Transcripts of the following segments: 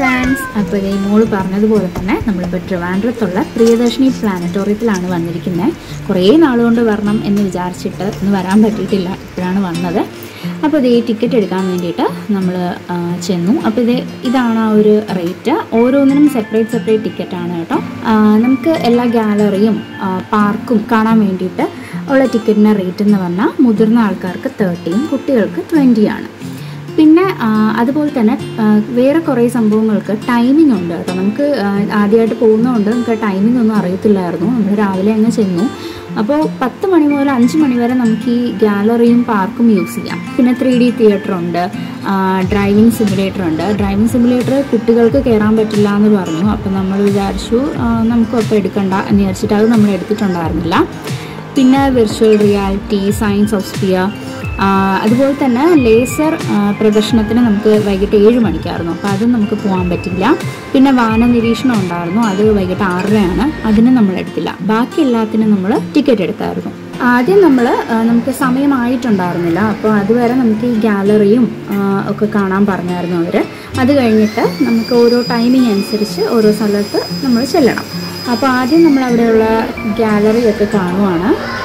Friends അപ്പോൾ ഈ മോള് പറഞ്ഞതുപോലെ തന്നെ നമ്മളിപ്പോൾ ട്രിവാൻഡ്രത്തുള്ള പ്രിയദർശിനി പ്ലാനറ്റോറിയത്തിലാണ് വന്നിരിക്കുന്നത് കുറേ നാളുകൊണ്ട് വരണം എന്ന് വിചാരിച്ചിട്ട് ഇന്ന് വരാൻ പറ്റിയിട്ടില്ല ഇപ്പോഴാണ് വന്നത് അപ്പോൾ ഇത് ഈ ടിക്കറ്റ് എടുക്കാൻ വേണ്ടിയിട്ട് നമ്മൾ ചെന്നു അപ്പോൾ ഇത് ഇതാണ് ആ ഒരു റേറ്റ് ഓരോന്നിനും സെപ്പറേറ്റ് സെപ്പറേറ്റ് ടിക്കറ്റാണ് കേട്ടോ ആ, നമുക്ക് എല്ലാ ഗാലറിയും പാർക്കും കാണാൻ വേണ്ടിയിട്ട് ഉള്ള ടിക്കറ്റിൻ്റെ റേറ്റ് എന്ന് പറഞ്ഞാൽ മുതിർന്ന ആൾക്കാർക്ക് തേർട്ടിയും കുട്ടികൾക്ക് ട്വൻറ്റിയാണ് പിന്നെ ആ, അതുപോലെ തന്നെ ആ, വേറെ കുറേ സംഭവങ്ങൾക്ക് ടൈമിംഗ് ഉണ്ട് കേട്ടോ നമുക്ക് ആ, ആദ്യമായിട്ട് പോകുന്നതുകൊണ്ട് നമുക്ക് ടൈമിംഗ് ഒന്നും അറിയത്തില്ലായിരുന്നു നമ്മൾ രാവിലെ അങ്ങ് ചെന്നു അപ്പോൾ പത്ത് മണി മുതൽ അഞ്ച് മണി വരെ നമുക്ക് ഈ ഗാലറിയും പാർക്കും യൂസ് ചെയ്യാം പിന്നെ ത്രീ ഡി തിയേറ്റർ ഉണ്ട് ഡ്രൈവിംഗ് സിമുലേറ്റർ ഉണ്ട് ഡ്രൈവിംഗ് സിമുലേറ്റർ കുട്ടികൾക്ക് കയറാൻ പറ്റില്ല എന്ന് പറഞ്ഞു അപ്പോൾ നമ്മൾ വിചാരിച്ചു ആ, നമുക്കും അപ്പോൾ എടുക്കണ്ട എന്ന് വിചാരിച്ചിട്ട് അത് നമ്മൾ എടുത്തിട്ടുണ്ടായിരുന്നില്ല പിന്നെ virtual reality science of sphere അതുപോലെ തന്നെ ലേസർ ആ, പ്രദർശനത്തിന് നമുക്ക് വൈകിട്ട് ഏഴ് മണിക്കായിരുന്നു അപ്പോൾ അതും നമുക്ക് പോകാൻ പറ്റില്ല പിന്നെ വാന നിരീക്ഷണം ഉണ്ടായിരുന്നു അത് വൈകിട്ട് ആറരയാണ് അതിന് നമ്മൾ എടുത്തില്ല ബാക്കി എല്ലാത്തിനും നമ്മൾ ടിക്കറ്റ് എടുത്തായിരുന്നു ആദ്യം നമ്മൾ നമുക്ക് സമയമായിട്ടുണ്ടായിരുന്നില്ല അപ്പോൾ അതുവരെ നമുക്ക് ഈ ഗാലറിയും ആ, ഒക്കെ കാണാൻ പറഞ്ഞായിരുന്നു അവർ അത് കഴിഞ്ഞിട്ട് നമുക്ക് ഓരോ ടൈമിംഗ് അനുസരിച്ച് ഓരോ സ്ഥലത്ത് നമ്മൾ ചെല്ലണം അപ്പോൾ ആദ്യം നമ്മൾ അവിടെയുള്ള ഗാലറി ഒക്കെ കാണുവാണ്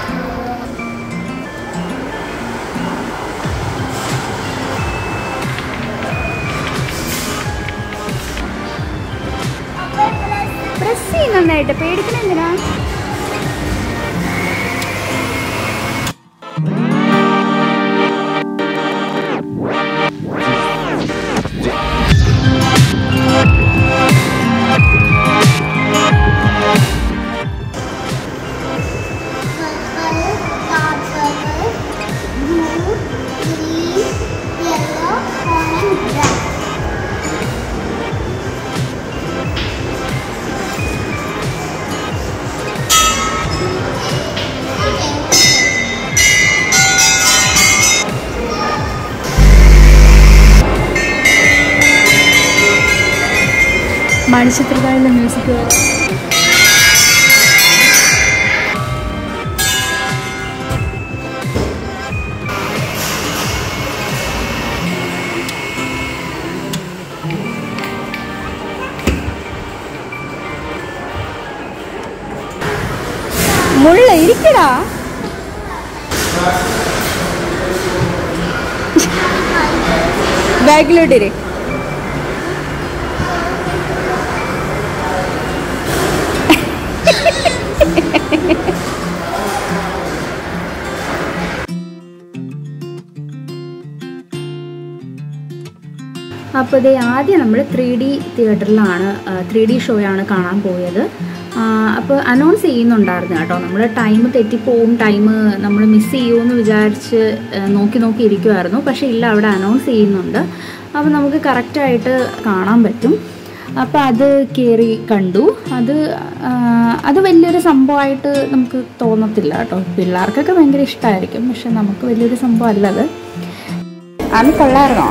പ്രസ് ചെയ്യുന്നുണ്ടായിട്ട് പേടിക്കണ എന്തിനാ purple, dark purple, blue, green, yellow, orange, black. മണിച്ചിത്രതാഴിലെ മ്യൂസിക് മുള്ള ഇരിക്കടാ ബാഗിലോട്ടിരി അപ്പോൾ ഇതേ ആദ്യം നമ്മൾ ത്രീ ഡി തിയേറ്ററിലാണ് ത്രീ ഡി ഷോയാണ് കാണാൻ പോയത് അപ്പോൾ അനൗൺസ് ചെയ്യുന്നുണ്ടായിരുന്നു കേട്ടോ നമ്മൾ ടൈം തെറ്റിപ്പോവും ടൈം നമ്മൾ മിസ് ചെയ്യുമെന്ന് വിചാരിച്ച് ആ, നോക്കി നോക്കി ഇരിക്കുമായിരുന്നു പക്ഷേ ഇല്ല അവിടെ അനൗൺസ് ചെയ്യുന്നുണ്ട് അപ്പോൾ നമുക്ക് കറക്റ്റായിട്ട് കാണാൻ പറ്റും അപ്പോൾ അത് കയറി കണ്ടു അത് ആ, അത് വലിയൊരു സംഭവമായിട്ട് നമുക്ക് തോന്നത്തില്ല കേട്ടോ പിള്ളേർക്കൊക്കെ ഭയങ്കര ഇഷ്ടമായിരിക്കും പക്ഷെ നമുക്ക് വലിയൊരു സംഭവം അല്ലത് അത് കൊള്ളായിരുന്നോ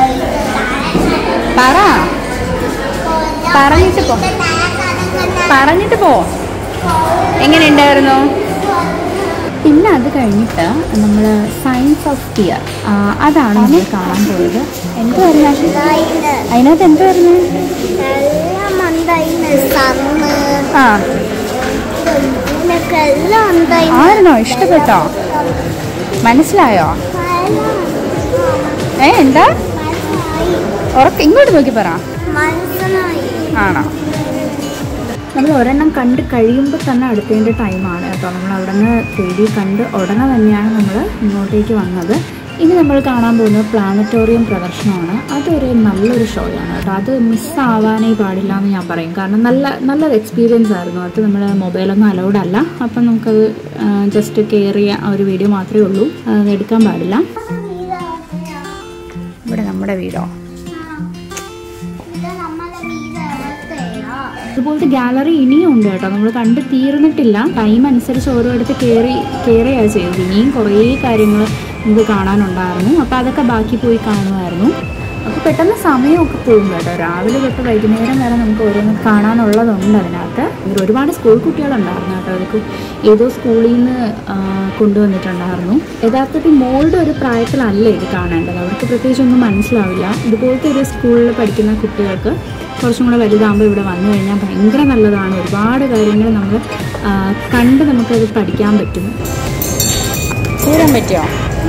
പറ പറഞ്ഞിട്ട് പോ പറഞ്ഞിട്ട് പോ എങ്ങനെ ഉണ്ടായിരുന്നു പിന്നെ അത് കഴിഞ്ഞിട്ട് നമ്മൾ സയൻസ് ഓഫ് ഫിയർ അതാണ് നമ്മൾ കാണാൻ പോയത് എന്തായിരുന്നു അതിനകത്ത് എന്തായിരുന്നു എല്ലാം ഉണ്ടായിരുന്നു സമ്മ് ആ ഇതിനൊക്കെ എല്ലാം ഉണ്ടായിരുന്നു ആയിരുന്നോ ഇഷ്ടപ്പെട്ടോ മനസ്സിലായോ ഏ എന്താ ഉറക്ക ഇങ്ങോട്ട് നോക്കി പറ മനസ്സിലായി ആണോ നമ്മൾ ഒരെണ്ണം കണ്ട് കഴിയുമ്പോൾ തന്നെ അടുത്തതിൻ്റെ ടൈമാണ് കേട്ടോ നമ്മൾ അവിടെ നിന്ന് ത്രീ ഡി കണ്ട് ഉടനെ തന്നെയാണ് നമ്മൾ ഇങ്ങോട്ടേക്ക് വന്നത് ഇനി നമ്മൾ കാണാൻ പോകുന്നത് പ്ലാനറ്റോറിയം പ്രദർശനമാണ് അതൊരു നല്ലൊരു ഷോയാണ് കേട്ടോ അത് മിസ്സാവാനേ പാടില്ല എന്ന് ഞാൻ പറയും കാരണം നല്ല നല്ലൊരു എക്സ്പീരിയൻസ് ആയിരുന്നു അത് നമ്മൾ മൊബൈലൊന്നും അലൗഡ് അല്ല അപ്പം നമുക്കത് ജസ്റ്റ് കയറിയ ആ ഒരു വീഡിയോ മാത്രമേ ഉള്ളൂ അത് എടുക്കാൻ പാടില്ല ഇവിടെ നമ്മുടെ വീടോ ഇത് നമ്മളെ വീട് എവിടത്തെയാ അതുപോലത്തെ ഗാലറി ഇനിയും ഉണ്ട് കേട്ടോ നമ്മൾ കണ്ട് തീർന്നിട്ടില്ല ടൈം അനുസരിച്ച് ഓരോരുത്തർ കയറി കയറിയാണ് ചെയ്തത് ഇനിയും കുറേ കാര്യങ്ങൾ നമുക്ക് കാണാനുണ്ടായിരുന്നു അപ്പോൾ അതൊക്കെ ബാക്കി പോയി കാണുമായിരുന്നു അപ്പോൾ പെട്ടെന്ന് സമയമൊക്കെ പോകും കേട്ടോ രാവിലെ തൊട്ട് വൈകുന്നേരം വരെ നമുക്ക് ഓരോന്ന് കാണാനുള്ളതുണ്ട് അതിനകത്ത് ഇതിൽ ഒരുപാട് സ്കൂൾ കുട്ടികളുണ്ടായിരുന്നു കേട്ടോ അവർക്ക് ഏതോ സ്കൂളിൽ നിന്ന് ആ, കൊണ്ടുവന്നിട്ടുണ്ടായിരുന്നു യഥാർത്ഥത്തിൽ മോളുടെ ഒരു പ്രായത്തിലല്ല ഇത് കാണേണ്ടത് അവർക്ക് പ്രത്യേകിച്ച് ഒന്നും മനസ്സിലാവില്ല ഇതുപോലത്തെ ഒരു സ്കൂളിൽ പഠിക്കുന്ന കുട്ടികൾക്ക് കുറച്ചും കൂടെ വലുതാകുമ്പോൾ ഇവിടെ വന്നു കഴിഞ്ഞാൽ ഭയങ്കര നല്ലതാണ് ഒരുപാട് കാര്യങ്ങൾ നമ്മൾ ആ, കണ്ട് നമുക്കത് പഠിക്കാൻ പറ്റും കൂടാൻ പറ്റുമോ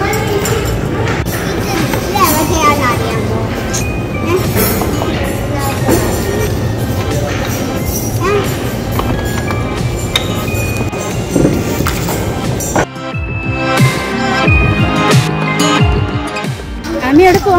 ഇത് എവിടെയാണെന്ന് അറിയാമോ ഏ? ഏ? അമ്മ എടുക്കുമോ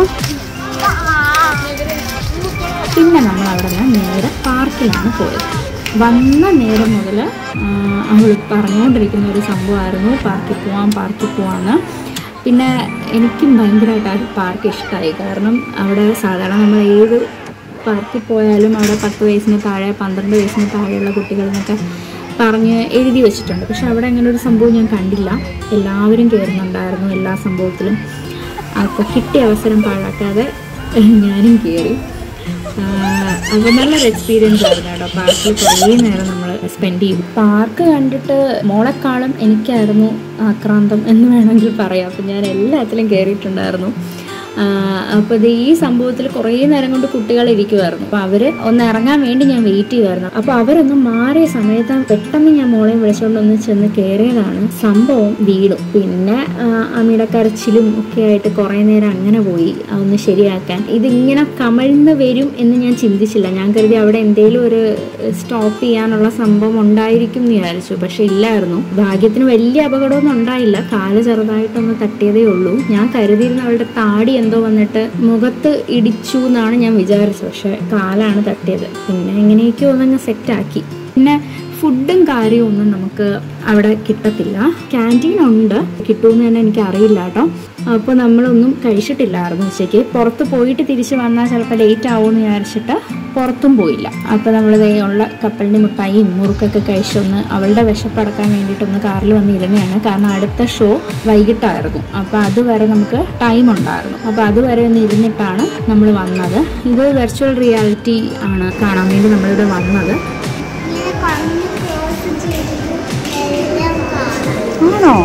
പിന്നെ നമ്മൾ അവിടെ നിന്ന് നേരെ പാർക്കിലാണ് പോയത് വന്ന നേരം മുതൽ അവൾ പറഞ്ഞുകൊണ്ടിരിക്കുന്ന ഒരു സംഭവമായിരുന്നു പാർക്കിൽ പോവാം പാർക്കിൽ പോവാന്ന് പിന്നെ എനിക്കും ഭയങ്കരമായിട്ട് ആ പാർക്ക് ഇഷ്ടമായി കാരണം അവിടെ സാധാരണ നമ്മൾ ഏത് പാർക്കിൽ പോയാലും അവിടെ പത്ത് വയസ്സിന് താഴെ പന്ത്രണ്ട് വയസ്സിന് താഴെയുള്ള കുട്ടികളെന്നൊക്കെ പറഞ്ഞ് എഴുതി വെച്ചിട്ടുണ്ട് പക്ഷെ അവിടെ അങ്ങനെ ഒരു സംഭവം ഞാൻ കണ്ടില്ല എല്ലാവരും കയറുന്നുണ്ടായിരുന്നു എല്ലാ സംഭവത്തിലും അപ്പോൾ കിട്ടിയ അവസരം പാഴാക്കാതെ ഞാനും കയറി അപ്പോൾ നല്ലൊരു എക്സ്പീരിയൻസ് ആയിരുന്നു കേട്ടോ പാർക്കിൽ കുറേ നേരം നമ്മൾ സ്പെൻഡ് ചെയ്തു പാർക്ക് കണ്ടിട്ട് മോളെക്കാളും എനിക്കായിരുന്നു ആക്രാന്തം എന്ന് വേണമെങ്കിൽ പറയാം അപ്പം ഞാൻ എല്ലാത്തിലും കയറിയിട്ടുണ്ടായിരുന്നു അപ്പോൾ ഇത് ഈ സംഭവത്തിൽ കുറേ നേരം കൊണ്ട് കുട്ടികൾ ഇരിക്കുമായിരുന്നു അപ്പോൾ അവർ ഒന്ന് ഇറങ്ങാൻ വേണ്ടി ഞാൻ വെയിറ്റ് ചെയ്യുമായിരുന്നു അപ്പോൾ അവരൊന്ന് മാറിയ സമയത്ത് പെട്ടെന്ന് ഞാൻ മോളെയും വിളിച്ചുകൊണ്ട് ഒന്ന് ചെന്ന് കയറിയതാണ് സംഭവം വീണു പിന്നെ ആ, അമ്മയുടെ കരച്ചിലും ഒക്കെ ആയിട്ട് കുറേ നേരം അങ്ങനെ പോയി ഒന്ന് ശരിയാക്കാൻ ഇതിങ്ങനെ കമഴ്ന്ന് വരും എന്ന് ഞാൻ ചിന്തിച്ചില്ല ഞാൻ കരുതി അവിടെ എന്തെങ്കിലും ഒരു സ്റ്റോപ്പ് ചെയ്യാനുള്ള സംഭവം ഉണ്ടായിരിക്കും എന്ന് വിചാരിച്ചു പക്ഷെ ഇല്ലായിരുന്നു ഭാഗ്യത്തിന് വലിയ അപകടമൊന്നും ഉണ്ടായില്ല കാല് ചെറുതായിട്ടൊന്ന് തട്ടിയതേ ഉള്ളൂ ഞാൻ കരുതിയിരുന്ന അവളുടെ താടി എന്തോ വന്നിട്ട് മുഖത്ത് ഇടിച്ചു എന്നാണ് ഞാൻ വിചാരിച്ചത് പക്ഷെ കാലാണ് തട്ടിയത് പിന്നെ എങ്ങനെയൊക്കെയോ ഒന്നങ്ങ് സെറ്റാക്കി പിന്നെ ഫുഡും കാര്യവും ഒന്നും നമുക്ക് അവിടെ കിട്ടത്തില്ല ക്യാൻറ്റീൻ ഉണ്ട് കിട്ടുമെന്ന് തന്നെ എനിക്ക് അറിയില്ല കേട്ടോ അപ്പോൾ നമ്മളൊന്നും കഴിച്ചിട്ടില്ലായിരുന്നു ഉച്ചയ്ക്ക് പുറത്ത് പോയിട്ട് തിരിച്ച് വന്നാൽ ചിലപ്പോൾ ലേറ്റ് ആവുമെന്ന് വിചാരിച്ചിട്ട് പുറത്തും പോയില്ല അപ്പോൾ നമ്മൾ ഉള്ള കപ്പലിൻ്റെ മുട്ടായിയും മുറുക്കൊക്കെ കഴിച്ചൊന്ന് അവളുടെ വിശപ്പടക്കാൻ വേണ്ടിയിട്ടൊന്ന് കാറിൽ വന്ന് ഇരുന്നതാണ് കാരണം അടുത്ത ഷോ വൈകിട്ടായിരുന്നു അപ്പോൾ അതുവരെ നമുക്ക് ടൈം ഉണ്ടായിരുന്നു അപ്പോൾ അതുവരെ ഒന്ന് ഇരുന്നിട്ടാണ് നമ്മൾ വന്നത് ഇത് വെർച്വൽ റിയാലിറ്റി ആണ് കാണാൻ വേണ്ടി നമ്മളിവിടെ വന്നത് ഇങ്ങനെ കണ്ണ് ക്ലോസ് ചെയ്തിട്ട് എല്ലാം കാണാം ആണോ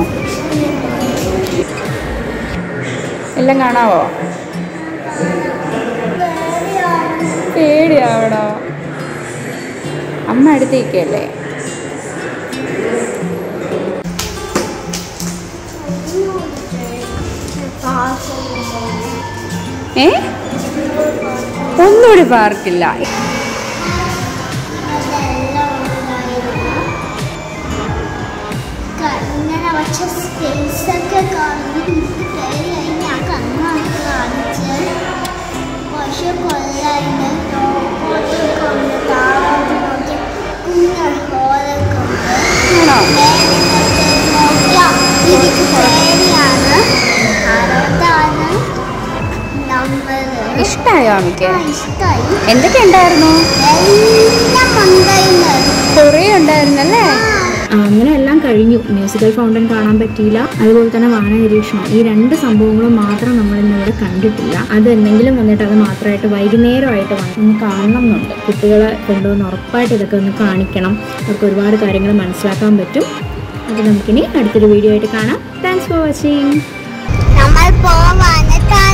എല്ലാം കാണാവോ പേടിയാവടോ അമ്മ അടുത്തേക്കല്ലേ ഏ ഒന്നുകൂടി പാർക്കില്ല ഇങ്ങനെ പക്ഷെ സ്പേസ് ഒക്കെ കാണുന്നു എനിക്ക് കയറി കഴിഞ്ഞാൽ കണ്ണൊക്കെ കാണിച്ച് പക്ഷെ കൊല്ലായിട്ട് റോബോട്ടൊക്കെ ഉണ്ട് താഴോട്ട് നോക്കി കുഞ്ഞ ഹോളൊക്കെ ഉണ്ട് ആണോ നോക്കിയാൽ എനിക്ക് പേടിയാണ് അതാണ് നമ്മൾ ഇഷ്ടായോ അമ്മയ്ക്ക് ഇഷ്ടമായി എന്തൊക്കെ ഉണ്ടായിരുന്നു എല്ലാം ഉണ്ടായിരുന്നു കുറേ ഉണ്ടായിരുന്നല്ലേ അങ്ങനെ എല്ലാം കഴിഞ്ഞു മ്യൂസിക്കൽ ഫൗണ്ടൻ കാണാൻ പറ്റിയില്ല അതുപോലെ തന്നെ വാന നിരീക്ഷണം ഈ രണ്ട് സംഭവങ്ങളും മാത്രം നമ്മൾ ഇന്നിവിടെ കണ്ടിട്ടില്ല അത് എന്തെങ്കിലും വന്നിട്ട് അത് മാത്രമായിട്ട് വൈകുന്നേരമായിട്ട് വന്ന് ഒന്ന് കാണണം എന്നുണ്ട് കുട്ടികളെ കൊണ്ടുവന്ന് ഉറപ്പായിട്ട് ഇതൊക്കെ ഒന്ന് കാണിക്കണം അവർക്ക് ഒരുപാട് കാര്യങ്ങൾ മനസ്സിലാക്കാൻ പറ്റും അപ്പോൾ നമുക്കിനി അടുത്തൊരു വീഡിയോ ആയിട്ട് കാണാം താങ്ക്സ് ഫോർ വാച്ചിങ് നമ്മൾ പോവാണ്